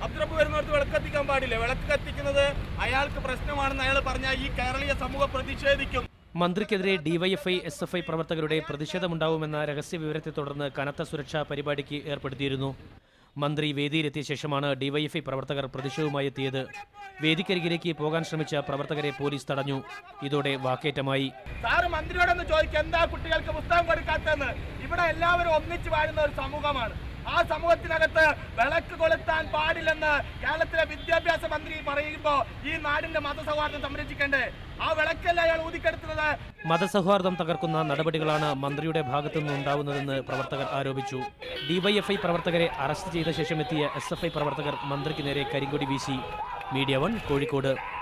അബ്ദുറബ് വരുന്നിടത്ത് വിളക്ക് കത്തിക്കാൻ പാടില്ല വിളക്ക് കത്തിക്കുന്നത് അയാൾക്ക് പ്രശ്നമാണെന്ന് അയാൾ പറഞ്ഞാൽ ഈ കേരളീയ സമൂഹം പ്രതിഷേധിക്കും മന്ത്രിക്കെതിരെ ഡിവൈഎഫ്ഐ എസ് എഫ് ഐ പ്രവർത്തകരുടെ പ്രതിഷേധമുണ്ടാവുമെന്ന രഹസ്യ വിവരത്തെ തുടർന്ന് കനത്ത സുരക്ഷാ പരിപാടിക്ക് ഏർപ്പെടുത്തിയിരുന്നു മന്ത്രി വേദിയിലെത്തിയ ശേഷമാണ് ഡിവൈഎഫ്ഐ പ്രവർത്തകർ പ്രതിഷേധവുമായി എത്തിയത് വേദിക്കരികിലേക്ക് പോകാൻ ശ്രമിച്ച പ്രവർത്തകരെ പോലീസ് തടഞ്ഞു ഇതോടെ വാക്കേറ്റമായി സാറ് മന്ത്രിയോടൊന്ന് ചോദിക്കുക എന്താ കുട്ടികൾക്ക് പുസ്തകം കൊടുക്കാത്തതെന്ന് ഇവിടെ എല്ലാവരും ഒന്നിച്ചു വാഴുന്ന ഒരു സമൂഹമാണ് ആ സമൂഹത്തിനകത്ത് വിളക്ക് കൊളുത്താൻ പാടില്ലെന്ന് കേരളത്തിലെ വിദ്യാഭ്യാസ മന്ത്രി പറയുമ്പോൾ ഈ നാടിന്റെ മതസൗഹാർദ്ദം സംരക്ഷിക്കണ്ടേ ആ വിളക്കല്ല അയാൾ ഊതിക്കെടുത്തുന്നത് മതസൗഹാർദ്ദം തകർക്കുന്ന നടപടികളാണ് മന്ത്രിയുടെ ഭാഗത്തു നിന്നുണ്ടാവുന്നതെന്ന് പ്രവർത്തകർ ആരോപിച്ചു ഡിവൈഎഫ്ഐ പ്രവർത്തകരെ അറസ്റ്റ് ചെയ്ത ശേഷം എത്തിയ എസ് എഫ് ഐ പ്രവർത്തകർ മന്ത്രിക്ക് നേരെ കരിങ്കൊടി വീശി മീഡിയ വൺ കോഴിക്കോട്